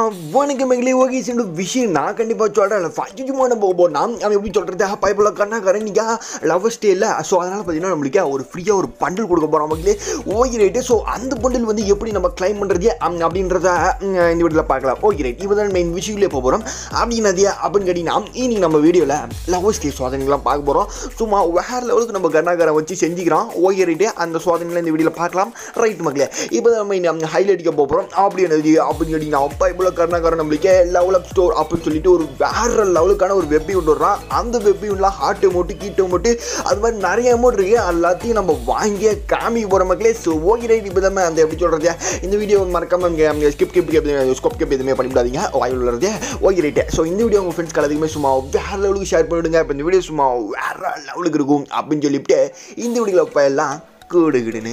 வணக்கம் எங்களே ஓகே சென்று விஷயம் நான் கண்டிப்பாக சொல்கிறேன் ஃபஜுமான போபோ நாம் அவன் எப்படி சொல்கிறது பைப்பில் கண்ணா கரண்டிக்கா லவ் ஸ்டே இல்லை ஸோ அதனால் பார்த்தீங்கன்னா நம்மளுக்கு ஒரு ஃப்ரீயாக ஒரு பண்டில் கொடுக்க போகிறோம் மக்களே ஓகே ரைட்டு ஸோ அந்த பண்டில் வந்து எப்படி நம்ம கிளைம் பண்ணுறது அப்படின்றத ம், இந்த வீடியோவில் பார்க்கலாம் ஓகே ரைட் இப்போ தான் மெயின் விஷயங்களே போக போகிறோம் அப்படின்னதே அப்படின்னு கேட்டிங்கன்னா இன்னைக்கு நம்ம வீடியோவில் லவ் ஸ்டே சோதனைகள்லாம் பார்க்க போகிறோம் சும்மா வேறு லெவலுக்கு நம்ம கர்நாகரம் வச்சு செஞ்சுக்கிறோம் ஓகே ரைட்டு அந்த சோதனைகளை இந்த வீடியோவில் பார்க்கலாம் ரைட் மக்களே இப்போ தான் நம்ம இந்த ஹைலைட்டுக்கு போகிறோம் அப்படி என்னது அப்படின்னு கேட்டிங்கன்னா அப்பா இவ்வளோ கர்நாகரம் நம்மளுக்கு லெவல் அப் ஸ்டோர் அப்படின்னு சொல்லிட்டு ஒரு வேற லெவலுக்கான ஒரு வெப்பி கொண்டு வர்றான் அந்த வெப்பி உள்ள ஹார்ட் அமௌண்ட்டு கீட் அமௌண்ட்டு அது மாதிரி நிறைய அமௌண்ட் இருக்கு எல்லாத்தையும் நம்ம வாங்கி காமிக்க போகிற மக்களே ஸோ ஓகே ரைட் இப்போ தான் அந்த எப்படி சொல்கிறது இந்த வீடியோ மறக்காம இங்கே ஸ்கிப் கிப் ஸ்கோப் கிப் எதுவுமே பண்ணிவிடாதீங்க வாயில் உள்ளது ஓகே ரைட்டு ஸோ இந்த வீடியோ உங்கள் ஃப்ரெண்ட்ஸ்க்கு எல்லாத்துக்குமே சும்மா வேற லெவலுக்கு ஷேர் பண்ணிவிடுங்க இப்போ இந்த வீடியோ சும்மா வேற லெவலுக்கு இருக்கும் அப்படின்னு சொல்லிவிட்டு இந்த வீடியோவில் இப்போ எல்லாம் கூடு கிடுன்னு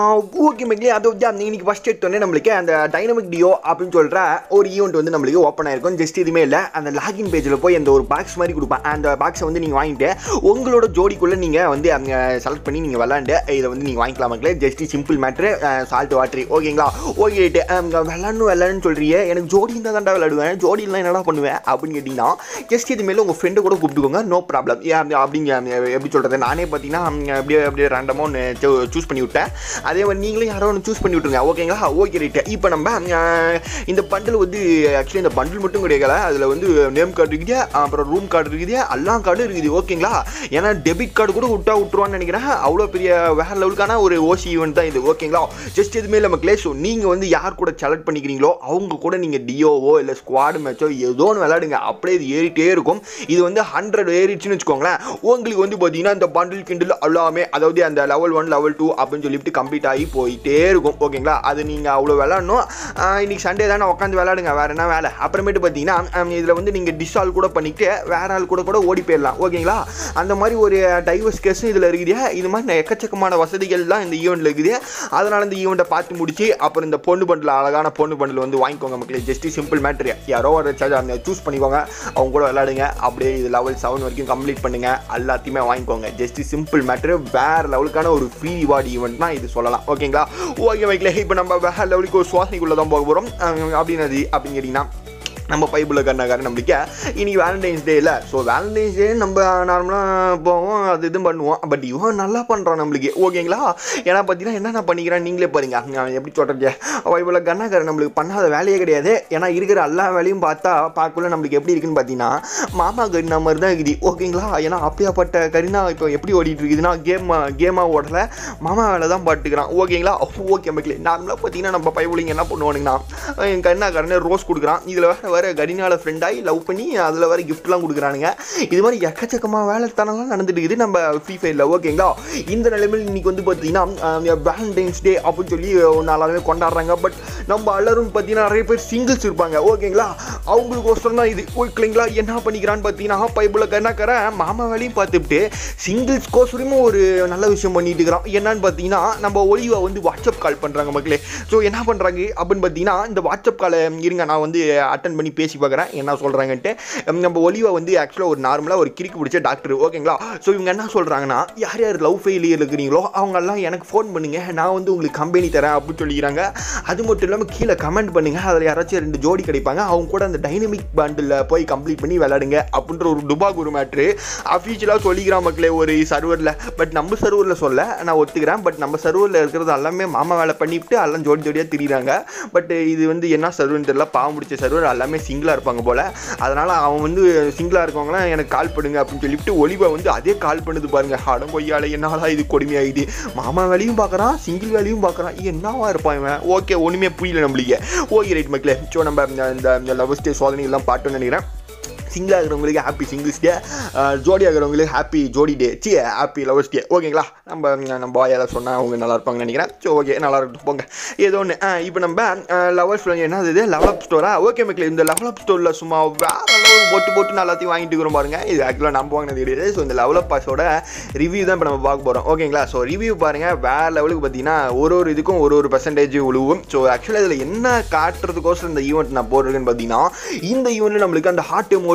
ஓகே மக்களே அதை வந்து அந்த இன்னைக்கு ஃபஸ்ட் எடுத்தோடனே நம்மளுக்கு அந்த டைனமிக் டியோ அப்படின்னு சொல்கிற ஒரு ஈவெண்ட் வந்து நம்மளுக்கு ஓப்பன் ஆயிருக்கும் ஜஸ்ட் இதுவுமே இல்லை அந்த லாகின் பேஜில் போய் அந்த ஒரு பாக்ஸ் மாதிரி கொடுப்பேன் அந்த பாக்ஸை வந்து நீங்கள் வாங்கிட்டு உங்களோட ஜோடிக்குள்ளே நீங்கள் வந்து அங்கே செலக்ட் பண்ணி நீங்கள் விளாண்டு இதை வந்து நீங்கள் வாங்கிக்கலாம் மக்களே just simple matter salt watery ஓகேங்களா ஓகே ரைட்டு விளாடணும் விளாடுன்னு சொல்றியே எனக்கு ஜோடி இருந்தால் தான்டா விளாடுவேன் ஜோடிலாம் என்னடா பண்ணுவேன் அப்படின்னு கேட்டிங்கன்னா ஜஸ்ட் இது மேலே உங்கள் ஃப்ரெண்டு கூட கூப்பிட்டுக்கோங்க நோ ப்ராப்ளம் ஏன் அப்படிங்க எப்படி சொல்கிறது நானே பார்த்தீங்கன்னா அப்படியே அப்படியே ரேண்டமாக ஒன்று சூஸ் பண்ணி விட்டேன் அதே மாதிரி நீங்களும் யாரோ ஒன்று சூஸ் பண்ணி விட்ருங்க ஓகேங்களா ஓகே ரைட்டு இப்போ நம்ம அஹ், இந்த பண்டில் வந்து ஆக்சுவலி இந்த பண்டில் மட்டும் கிடைக்கல அதில் வந்து நேம் கார்டு இருக்குது அப்புறம் ரூம் கார்டு இருக்குது எல்லா கார்டும் இருக்குது ஓகேங்களா ஏன்னா டெபிட் கார்டு கூட விட்டா விட்ருவான்னு நினைக்கிறேன் அவ்வளோ பெரிய வேற லெவலுக்கான ஒரு ஓசி ஈவெண்ட் தான் இது ஓகேங்களா ஜஸ்ட் எதுவுமே இல்லை மக்களே ஸோ நீங்கள் வந்து யார் கூட செலக்ட் பண்ணிக்கிறீங்களோ அவங்க கூட நீங்கள் டியோவோ இல்லை ஸ்குவாடு மேட்சோ ஏதோ ஒன்று விளையாடுங்க அப்படியே இது ஏறிட்டே இருக்கும் இது வந்து ஹண்ட்ரட் ஏறிடுச்சுன்னு வச்சுக்கோங்களேன் உங்களுக்கு வந்து பார்த்தீங்கன்னா இந்த பண்டில் கிண்டில் எல்லாமே அதாவது அந்த லெவல் ஒன் லெவல் டூ அப்படின்னு சொல்லிட்டு கம்ப்ளீட் ஆகி போயிட்டே இருக்கும் ஓகேங்களா அது நீங்கள் அவ்வளோ விளாடணும் ஆஹ் இன்னைக்கு சண்டே தானே உட்காந்து விளாடுங்க வேறு என்ன வேலை அப்புறமேட்டு பார்த்தீங்கன்னா இதில் வந்து நீங்கள் டிஸ்ஆல் கூட பண்ணிட்டு வேற ஆள் கூட கூட ஓடி போயிடலாம் ஓகேங்களா அந்த மாதிரி ஒரு டைவர்ஸ் கேஸும் இதில் இருக்குது இது மாதிரி எக்கச்சக்கமான வசதிகள்லாம் இந்த ஈவெண்ட்டில் இருக்குது அதனால் இந்த ஈவெண்ட்டை பார்த்து முடிச்சு அப்புறம் இந்த பொண்ணு பண்டில் அழகான பொண்ணு பண்டில் வந்து வாங்கிக்கோங்க மக்களே ஜஸ்ட் சிம்பிள் மேட்ரு யாரோ ஒரு சூஸ் பண்ணிக்கோங்க அவங்க கூட விளையாடுங்க அப்படியே இது லெவல் செவன் வரைக்கும் கம்ப்ளீட் பண்ணுங்க எல்லாத்தையுமே வாங்கிக்கோங்க ஜஸ்ட் சிம்பிள் மேட்ரு வேற லெவலுக்கான ஒரு ஃப்ரீ ரிவார்டு ஈவெண்ட் தான் இது சொல்லலாம் ஓகேங்களா ஓகே வைக்கல இப்போ நம்ம வேற லெவலுக்கு ஒரு சுவாசனைக்குள்ளே தான் போக போகிறோம் அப்படின்னது அப்படின்னு கேட்டிங்கன்னா நம்ம பைபிளில் கண்ணாக்காரன் நம்பிக்கை இன்னைக்கு வேலண்டைன்ஸ் டே இல்லை ஸோ வேலண்டைன்ஸ் டே நம்ம நார்மலாக போவோம் அது இது பண்ணுவோம் பட் இவன் நல்லா பண்ணுறான் நம்மளுக்கு ஓகேங்களா ஏன்னா பார்த்தீங்கன்னா என்னென்ன பண்ணிக்கிறான் நீங்களே பாருங்க அவன் எப்படி சொல்கிறது பைபிளில் கண்ணாக்காரன் நம்மளுக்கு பண்ணாத வேலையே கிடையாது ஏன்னா இருக்கிற எல்லா வேலையும் பார்த்தா பார்க்கல நம்மளுக்கு எப்படி இருக்குன்னு பார்த்தீங்கன்னா மாமா கரினா மாதிரி தான் இருக்குது ஓகேங்களா ஏன்னா அப்படியாப்பட்ட கரினா இப்போ எப்படி ஓடிட்டு இருக்குதுன்னா கேம் கேமாக ஓடல மாமா வேலை தான் பாட்டுக்கிறான் ஓகேங்களா ஓகே மக்களே நார்மலாக பார்த்தீங்கன்னா நம்ம பைபிளிங்க என்ன பண்ணுவானுங்கன்னா என் கண்ணாக்காரனே ரோஸ் கொடுக்குறான் இதில் வேறு வேறு கரினால ஃப்ரெண்டாகி லவ் பண்ணி அதில் வேறு கிஃப்ட்லாம் கொடுக்குறானுங்க இது மாதிரி எக்கச்சக்கமாக வேலைத்தனம்லாம் நடந்துட்டு இருக்குது நம்ம ஃப்ரீ ஃபயரில் ஓகேங்களா இந்த நிலைமையில் இன்னைக்கு வந்து பார்த்தீங்கன்னா வேலண்டைன்ஸ் டே அப்படின்னு சொல்லி ஒன்று எல்லாருமே கொண்டாடுறாங்க பட் நம்ம எல்லாரும் பார்த்தீங்கன்னா நிறைய பேர் சிங்கிள்ஸ் இருப்பாங்க ஓகேங்களா அவங்களுக்கு ஒசரம் தான் இது ஓகேங்களா என்ன பண்ணிக்கிறான்னு பார்த்தீங்கன்னா பைபிளில் கண்ணாக்கார மாமா வேலையும் பார்த்துட்டு சிங்கிள்ஸ் கோசரமும் ஒரு நல்ல விஷயம் பண்ணிட்டு இருக்கிறோம் என்னன்னு பார்த்தீங்கன்னா நம்ம ஒளிவை வந்து வாட்ஸ்அப் கால் பண்ணுறாங்க மக்களே ஸோ என்ன பண்ணுறாங்க அப்படின்னு பார்த்தீங்கன்னா இந்த வாட்ஸ்அப் காலை இருங்க நான் வந்து அட்டன் பண்ணி பேசி பார்க்குறேன் என்ன சொல்கிறாங்கன்ட்டு நம்ம ஒலிவை வந்து ஆக்சுவலாக ஒரு நார்மலாக ஒரு கிறுக்கு பிடிச்ச டாக்டர் ஓகேங்களா ஸோ இவங்க என்ன சொல்கிறாங்கன்னா யார் யார் லவ் ஃபெயிலியர் இருக்கிறீங்களோ அவங்கெல்லாம் எனக்கு ஃபோன் பண்ணுங்க நான் வந்து உங்களுக்கு கம்பெனி தரேன் அப்படின்னு சொல்லிக்கிறாங்க அது மட்டும் இல்லாமல் கீழே கமெண்ட் பண்ணுங்க அதில் யாராச்சும் ரெண்டு ஜோடி கிடைப்பாங்க அவங்க கூட அந்த டைனமிக் பாண்டில் போய் கம்ப்ளீட் பண்ணி விளையாடுங்க அப்படின்ற ஒரு டுபா குரு மேட்ரு அஃபீஷியலாக சொல்லிக்கிறான் மக்களே ஒரு சர்வரில் பட் நம்ம சர்வரில் சொல்ல நான் ஒத்துக்கிறேன் பட் நம்ம சர்வரில் இருக்கிறது எல்லாமே மாமா வேலை பண்ணிவிட்டு எல்லாம் ஜோடி ஜோடியாக திரியிறாங்க பட் இது வந்து என்ன சர்வர்னு தெரியல பாவம் பிடிச்ச சர்வர் எல்லாமே சிங்கிளாக இருப்பாங்க போல் அதனால் அவன் வந்து சிங்கிளாக இருக்கவங்களாம் எனக்கு கால் பண்ணுங்க அப்படின்னு சொல்லிவிட்டு ஒளிவை வந்து அதே கால் பண்ணுது பாருங்க அடம் கொய்யால என்னாலா இது கொடுமையாகுது மாமா வேலையும் பார்க்குறான் சிங்கிள் வேலையும் பார்க்குறான் என்னவா இருப்பான் இவன் ஓகே ஒன்றுமே புரியல நம்மளுக்கு ஓகே ரைட் மக்களே ஸோ நம்ம இந்த- இந்த லவ் ஸ்டே சோதனைகள்லாம் பாட்டோன்னு நினைக்கிறேன் சிங்கிளாக இருக்கிறவங்களுக்கு ஹாப்பி சிங்கிள்ஸ் டே ஜோடியாக இருக்கிறவங்களுக்கு ஹாப்பி ஜோடி டே சி ஹாப்பி லவர்ஸ் டே ஓகேங்களா நம்ம நம்ம பாய் ஏதாவது சொன்னால் அவங்க நல்லா இருப்பாங்கன்னு நினைக்கிறேன் ஸோ ஓகே நல்லா இருக்கட்டும் போங்க ஏதோ ஒன்று இப்போ நம்ம லவர்ஸ் என்னது இது லெவல் அப் ஸ்டோரா ஓகே மக்களே இந்த லெவல் அப் ஸ்டோரில் சும்மா வேற லெவல் போட்டு போட்டு நான் எல்லாத்தையும் வாங்கிட்டு இருக்கிறோம் பாருங்க இது ஆக்சுவலாக நம்ம வாங்கினது கிடையாது ஸோ இந்த லெவல் அப் பாஸோட ரிவ்யூ தான் இப்போ நம்ம பார்க்க போகிறோம் ஓகேங்களா ஸோ ரிவ்யூ பாருங்கள் வேற லெவலுக்கு பார்த்தீங்கன்னா ஒரு ஒரு இதுக்கும் ஒரு ஒரு பர்சன்டேஜ் உழுவும் ஸோ ஆக்சுவலாக இதில் என்ன காட்டுறதுக்கோசரம் இந்த ஈவெண்ட் நான் போடுறேன்னு பார்த்தீங்கன்னா இந்த ஈவெண்ட்டில் நம்மளுக்கு அந்த ஹார்ட் எமோட்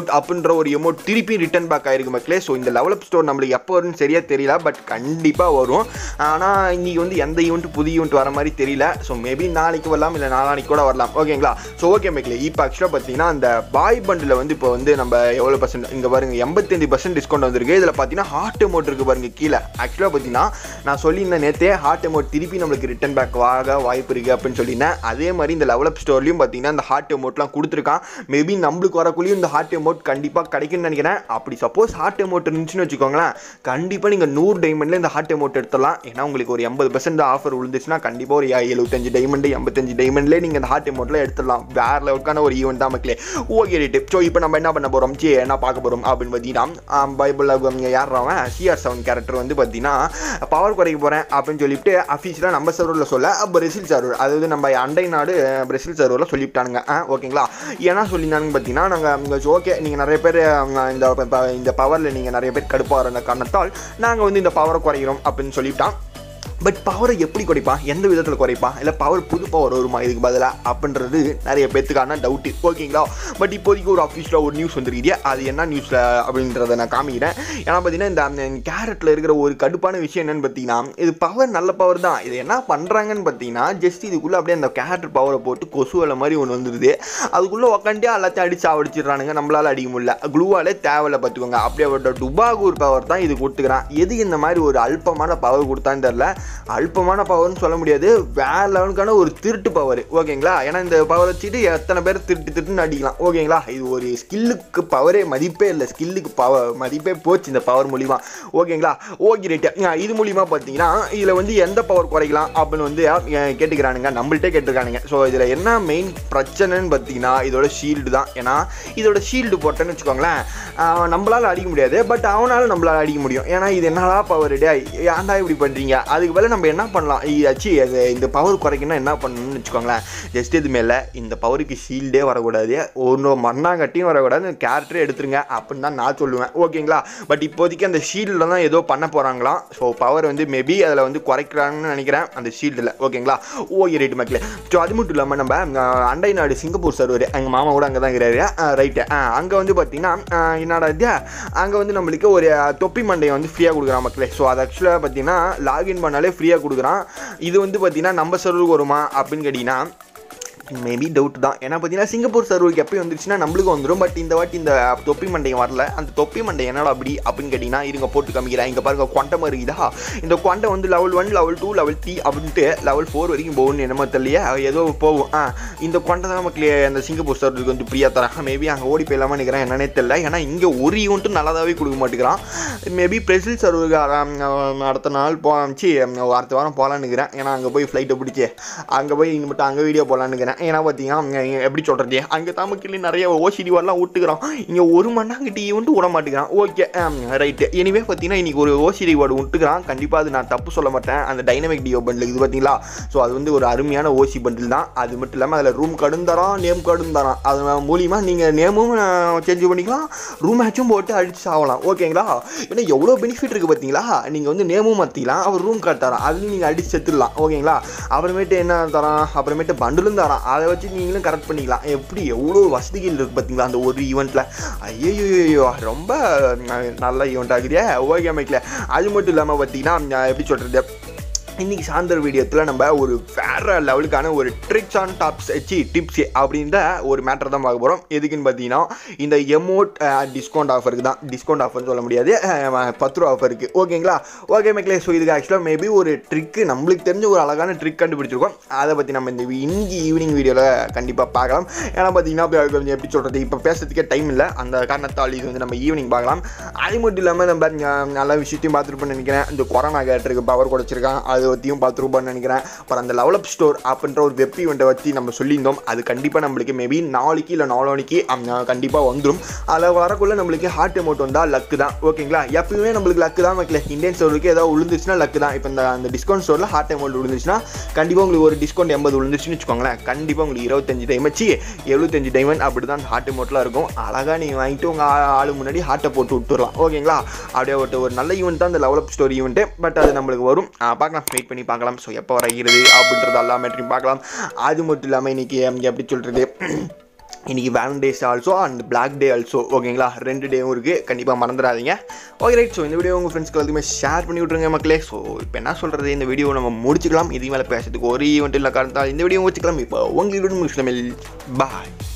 எமோட் அப்படின்ற ஒரு எமோட் திருப்பி ரிட்டர்ன் பேக் ஆயிருக்கு மக்களே ஸோ இந்த லெவலப் ஸ்டோர் நம்மளுக்கு எப்போ வரும்னு சரியா தெரியல பட் கண்டிப்பாக வரும் ஆனால் இன்னைக்கு வந்து எந்த ஈவெண்ட் புது ஈவெண்ட் வர மாதிரி தெரியல ஸோ மேபி நாளைக்கு வரலாம் இல்லை நாளானைக்கு கூட வரலாம் ஓகேங்களா ஸோ ஓகே மக்களே இப்போ ஆக்சுவலாக பார்த்தீங்கன்னா அந்த பாய் பண்டில் வந்து இப்போ வந்து நம்ம எவ்வளோ பர்சன்ட் இங்கே பாருங்க எண்பத்தஞ்சு பர்சன்ட் டிஸ்கவுண்ட் வந்திருக்கு இதில் பார்த்தீங்கன்னா ஹார்ட் அமௌண்ட் இருக்குது பாருங்க கீழே ஆக்சுவலாக பார்த்தீங்கன்னா நான் சொல்லியிருந்தேன் நேற்றே ஹார்ட் அமௌண்ட் திருப்பி நம்மளுக்கு ரிட்டர்ன் பேக் ஆக வாய்ப்பு இருக்குது அப்படின்னு சொல்லியிருந்தேன் அதே மாதிரி இந்த லெவலப் ஸ்டோர்லையும் பார்த்தீங்கன்னா இந்த ஹார்ட் அமௌண்ட்லாம் கொடுத்துருக்கான் மேபி நம்மளுக்கு வரக்குள்ளேயும் இந்த ஹார்ட் அமௌண்ட் கண்டிப்பாக கிடைக்கும்னு நினைக்கிறேன் அப்படி சப்போஸ் ஹார்ட் அமௌண்ட் இருந்துச்சுன்னு வச்சுக்கோங்களேன் கண்டிப்பாக நீங்கள் நூறு டைமண்ட்ல இந்த ஹார்ட் அமௌண்ட் எடுத்துடலாம் ஏன்னா உங்களுக்கு ஒரு எண்பது பர்சன்ட் ஆஃபர் விழுந்துச்சுன்னா கண்டிப்பாக ஒரு எழுபத்தஞ்சு டைமண்ட் எண்பத்தஞ்சு டைமண்ட்லேயே நீங்கள் இந்த ஹார்ட் அமௌண்ட்டில் எடுத்துடலாம் வேற லெவலுக்கான ஒரு ஈவெண்ட் தான் மக்களே ஓகே ரைட்டு ஸோ இப்போ நம்ம என்ன பண்ண போகிறோம் சி என்ன பார்க்க போகிறோம் அப்படின்னு பார்த்தீங்கன்னா பைபிளில் யார் அவன் சிஆர் செவன் கேரக்டர் வந்து பார்த்தீங்கன்னா பவர் குறைக்க போகிறேன் அப்படின்னு சொல்லிட்டு அஃபீஷியலாக நம்ம சர்வரில் சொல்ல பிரசில் சர்வர் அதாவது நம்ம அண்டை நாடு பிரசில் சர்வரில் சொல்லிவிட்டானுங்க ஆ ஓகேங்களா ஏன்னா சொல்லியிருந்தானுங்க பார்த்தீங்கன்னா நாங்கள் ஓகே நீங்கள் நிறைய பேர் அஹ், இந்த ப- இந்த பவரில் நீங்கள் நிறைய பேர் கடுப்பாகிற காரணத்தால் நாங்கள் வந்து இந்த பவரை குறைக்கிறோம் அப்படின்னு சொல்லிவிட்டான் பட் பவரை எப்படி குறைப்பான் எந்த விதத்தில் குறைப்பான் இல்லை பவர் புது பவர் வருமா இதுக்கு பதிலாக அப்படின்றது நிறைய பேத்துக்கான டவுட்டு ஓகேங்களா பட் இப்போதைக்கு ஒரு அஃபீஷியலாக ஒரு நியூஸ் வந்துருக்கிது அது என்ன நியூஸில் அப்படின்றத நான் காமிக்கிறேன் ஏன்னா பார்த்தீங்கன்னா இந்த கேரட்டில் இருக்கிற ஒரு கடுப்பான விஷயம் என்னன்னு பார்த்தீங்கன்னா இது பவர் நல்ல பவர் தான் இது என்ன பண்ணுறாங்கன்னு பார்த்தீங்கன்னா ஜஸ்ட் இதுக்குள்ளே அப்படியே அந்த கேரட் பவரை போட்டு கொசு வேலை மாதிரி ஒன்று வந்துடுது அதுக்குள்ளே உக்காண்டே எல்லாத்தையும் அடிச்சு சாவடிச்சிடுறானுங்க நம்மளால அடிக்க முடியல க்ளூவாலே தேவையில்ல பார்த்துக்கோங்க அப்படியே ஒரு டுபாகூர் பவர் தான் இது கொடுத்துக்கிறான் எது இந்த மாதிரி ஒரு அல்பமான பவர் கொடுத்தான்னு தெரில அல்பமான பவர்னு சொல்ல முடியாது வேற லெவலுக்கான ஒரு திருட்டு பவர் ஓகேங்களா ஏன்னா இந்த பவர் வச்சுட்டு எத்தனை பேர் திருட்டு திருட்டுன்னு அடிக்கலாம் ஓகேங்களா இது ஒரு ஸ்கில்லுக்கு பவரே மதிப்பே இல்லை ஸ்கில்லுக்கு பவர் மதிப்பே போச்சு இந்த பவர் மூலிமா ஓகேங்களா ஓகே ரைட்டு இது மூலிமா பார்த்தீங்கன்னா இதில் வந்து எந்த பவர் குறைக்கலாம் அப்படின்னு வந்து அஹ், கேட்டுக்கிறானுங்க நம்மள்ட்டே கேட்டுருக்கானுங்க ஸோ இதில் என்ன மெயின் பிரச்சனைன்னு பார்த்தீங்கன்னா இதோட ஷீல்டு தான் ஏன்னா இதோட ஷீல்டு போட்டேன்னு வச்சுக்கோங்களேன் அஹ், நம்மளால அடிக்க முடியாது பட் அவனால நம்மளால அடிக்க முடியும் ஏன்னா இது என்னடா பவர் டே ஏன்டா இப்படி பண்ணுறீங்க அதுக்கு பதிலா நம்ம என்ன பண்ணலாம் ஆச்சு அது இந்த பவர் குறைக்கணும் என்ன பண்ணணும்னு வச்சுக்கோங்களேன் ஜஸ்ட் இது மேலே இந்த பவருக்கு ஷீல்டே வரக்கூடாது ஒன்று மண்ணாங்கட்டியும் வரக்கூடாது கேரக்டரே எடுத்துருங்க அப்படின்னு தான் நான் சொல்லுவேன் ஓகேங்களா பட் இப்போதைக்கு அந்த ஷீல்டில் தான் ஏதோ பண்ண போகிறாங்களாம் ஸோ பவர் வந்து மேபி அதில் வந்து குறைக்கிறாங்கன்னு நினைக்கிறேன் அந்த ஷீல்டில் ஓகேங்களா ஓகே ரைட்டு மக்களே ஸோ அது மட்டும் இல்லாமல் நம்ம அஹ், அண்டை நாடு சிங்கப்பூர் சர்வர் எங்கள் மாமா கூட அங்கே தான் இருக்கிறாரு ரைட்டு அங்கே வந்து பார்த்தீங்கன்னா அஹ், என்னடா இது அங்கே வந்து நம்மளுக்கு ஒரு அஹ், தொப்பி மண்டையை வந்து ஃப்ரீயாக கொடுக்குறான் மக்களே ஸோ அது ஆக்சுவலாக பார்த்தீங்கன்னா லாகின் பண்ணாலே ஃப்ரீயாக கொடுக்குறான் இது வந்து பார்த்தீங்கன்னா நம்ம சர்வருக்கு வருமா அப்படின்னு கேட்டிங்கன்னா மேபி டவுட் தான் ஏன்னா பார்த்தீங்கன்னா சிங்கப்பூர் சர்வருக்கு எப்போ வந்துருச்சுன்னா நம்மளுக்கு வந்துடும் பட் இந்த வாட்டி இந்த தொப்பி மண்டையம் வரல அந்த தொப்பி மண்டை என்னடா அப்படி அப்படின்னு கேட்டிங்கன்னா இருங்க போட்டு காமிக்கிறேன் இங்கே பாருங்க குவாண்டம் இருக்குதா இந்த குவாண்டம் வந்து level one level two level three அப்படின்ட்டு லெவல் ஃபோர் வரைக்கும் போகணும்னு என்னமோ தெரியல ஏதோ போகும் ஆ இந்த குவாண்டம் தான் மக்களே அந்த சிங்கப்பூர் சர்வருக்கு வந்து ஃப்ரீயாக தரேன் மேபி அங்கே ஓடி போயிடலாமா நினைக்கிறேன் என்னன்னே தெரியல ஏன்னா இங்கே ஒரு ஈவெண்ட்டும் நல்லாதாவே கொடுக்க மாட்டேங்கிறான் மேபி பிரசில் சர்வருக்கு அடுத்த நாள் போச்சு அடுத்த வாரம் போகலான்னு இருக்கிறேன் ஏன்னா அங்கே போய் ஃப்ளைட்டை பிடிச்சி அங்கே போய் இங்கே மட்டும் அங்கே வீடியோ போகலான்னு இருக்கிறேன் ஏன்னா பார்த்தீங்கன்னா அங்க எப்படி சொல்கிறது அங்கே தாமக்கிளி நிறைய ஓசிடி வரலாம் விட்டுக்கிறான் இங்கே ஒரு மண்ணாங்கிட்ட ஈவெண்ட்டு விட மாட்டேங்கிறான் ஓகே ரைட்டு எனிவே பார்த்தீங்கன்னா இன்றைக்கி ஒரு ஓசிடி வார்டு விட்டுக்கிறான் கண்டிப்பாக அது நான் தப்பு சொல்ல மாட்டேன் அந்த டைனமிக் டியோ பண்டில் இது பார்த்தீங்களா ஸோ அது வந்து ஒரு அருமையான ஓசி பண்டில் தான் அது மட்டும் இல்லாமல் அதில் ரூம் கார்டும் தரான் நேம் கார்டும் தரான் அது மூலியமாக நீங்கள் நேமும் சேஞ்ச் பண்ணிக்கலாம் ரூம் மேட்சும் போட்டு அடிச்சு சாகலாம் ஓகேங்களா ஏன்னா எவ்வளோ பெனிஃபிட் இருக்குது பார்த்தீங்களா நீங்கள் வந்து நேமும் மாற்றிக்கலாம் அவர் ரூம் கார்டு தரான் அது நீங்கள் அடிச்சு செத்துடலாம் ஓகேங்களா அப்புறமேட்டு என்ன தரான் அப்புறமேட்டு பண்டிலும் தரான் அதை வச்சு நீங்களும் கரெக்ட் பண்ணிக்கலாம் எப்படி எவ்வளோ வசதிகள் இருக்குது பார்த்தீங்களா அந்த ஒரு ஈவெண்ட்டில் ஐயோ ரொம்ப அஹ், நல்ல ஈவெண்ட் ஆகுதே ஓகே மைக்கில் அது மட்டும் இல்லாமல் பார்த்தீங்கன்னா அஹ், எப்படி சொல்கிறது இன்னைக்கு சாயந்தர வீடியோத்தில் நம்ம ஒரு வேற லெவலுக்கான ஒரு ட்ரிக்ஸ் ஆன் டாப்ஸ் சி டிப்ஸ் அப்படின்ற ஒரு மேட்டர் தான் பார்க்க போகிறோம் எதுக்குன்னு பார்த்தீங்கன்னா இந்த எமோட் டிஸ்கவுண்ட் ஆஃபருக்கு தான் டிஸ்கவுண்ட் ஆஃபர்னு சொல்ல முடியாது அஹ், பத்து ரூபா ஆஃபர் இருக்குது ஓகேங்களா ஓகே மேக்லே ஸோ இதுக்கு ஆக்சுவலாக மேபி ஒரு ட்ரிக்கு நம்மளுக்கு தெரிஞ்ச ஒரு அழகான ட்ரிக் கண்டுபிடிச்சிருக்கோம் அதை பற்றி நம்ம இந்த இன்னைக்கு ஈவினிங் வீடியோவில் கண்டிப்பாக பார்க்கலாம் ஏன்னா பார்த்தீங்கன்னா அப்படி கொஞ்சம் எப்படி சொல்கிறது இப்போ பேசுறதுக்கே டைம் இல்லை அந்த காரணத்தால் இது வந்து நம்ம ஈவினிங் பார்க்கலாம் அது மட்டும் இல்லாமல் நம்ம அஹ், நல்ல விஷயத்தையும் பார்த்துருப்போம்னு நினைக்கிறேன் இந்த கொரோனா கேட்டருக்கு பவர் குறைச்சிருக்கான் அதை பற்றியும் பார்த்துருப்போம்னு நினைக்கிறேன் அப்புறம் அந்த லெவலப் ஸ்டோர் அப்படின்ற ஒரு வெப் ஈவெண்ட்டை வச்சு நம்ம சொல்லியிருந்தோம் அது கண்டிப்பாக நம்மளுக்கு மேபி நாளைக்கு இல்லை நாளானிக்கு கண்டிப்பாக வந்துடும் அதில் வரக்குள்ள நம்மளுக்கு ஹார்ட் அமௌண்ட் வந்தால் லக்கு தான் ஓகேங்களா எப்பயுமே நம்மளுக்கு லக்கு தான் வைக்கல இந்தியன் ஸ்டோருக்கு ஏதாவது விழுந்துச்சுன்னா லக்கு தான் இப்போ இந்த அந்த டிஸ்கவுண்ட் ஸ்டோரில் ஹார்ட் அமௌண்ட் விழுந்துச்சுன்னா கண்டிப்பாக உங்களுக்கு ஒரு டிஸ்கவுண்ட் எண்பது விழுந்துச்சுன்னு வச்சுக்கோங்களேன் கண்டிப்பாக உங்களுக்கு இருபத்தஞ்சு டைம் வச்சு எழுபத்தஞ்சு டைமண்ட் அப்படி தான் ஹார்ட் அமௌண்ட்லாம் இருக்கும் அழகாக நீங்கள் வாங்கிட்டு உங்கள் ஆளு முன்னாடி ஹார்ட்டை போட்டு விட்டுறலாம் ஓகேங்களா அப்படியே ஒரு ஒரு நல்ல ஈவெண்ட் தான் இந்த லெவலப் ஸ்டோரி ஈவெண்ட்டு பட் அது நம்மளுக்கு வரும் ஆ, பார்க்கலாம் வெயிட் பண்ணி பார்க்கலாம் ஸோ எப்போ வரைகிறது அப்படின்றது எல்லா மேட்டரையும் பார்க்கலாம் அது மட்டும் இல்லாமல் இன்றைக்கி எப்படி சொல்கிறது இன்றைக்கி Valentine's also and black day also ஓகேங்களா ரெண்டு டேவும் இருக்குது கண்டிப்பாக மறந்துடாதீங்க ஓகே ரைட் ஸோ இந்த வீடியோ உங்கள் ஃப்ரெண்ட்ஸ்க்கு எல்லாத்தையுமே ஷேர் பண்ணி விட்ருங்க மக்களே ஸோ இப்போ என்ன சொல்கிறது இந்த வீடியோ நம்ம முடிச்சுக்கலாம் இதுக்கு மேலே பேசுறதுக்கு ஒரு ஈவெண்ட் இல்லை காரணத்தால் இந்த வீடியோ முடிச்சுக்கலாம் இப்போ உங்களுக்கு முடிச்சுக்கலாம் பாய்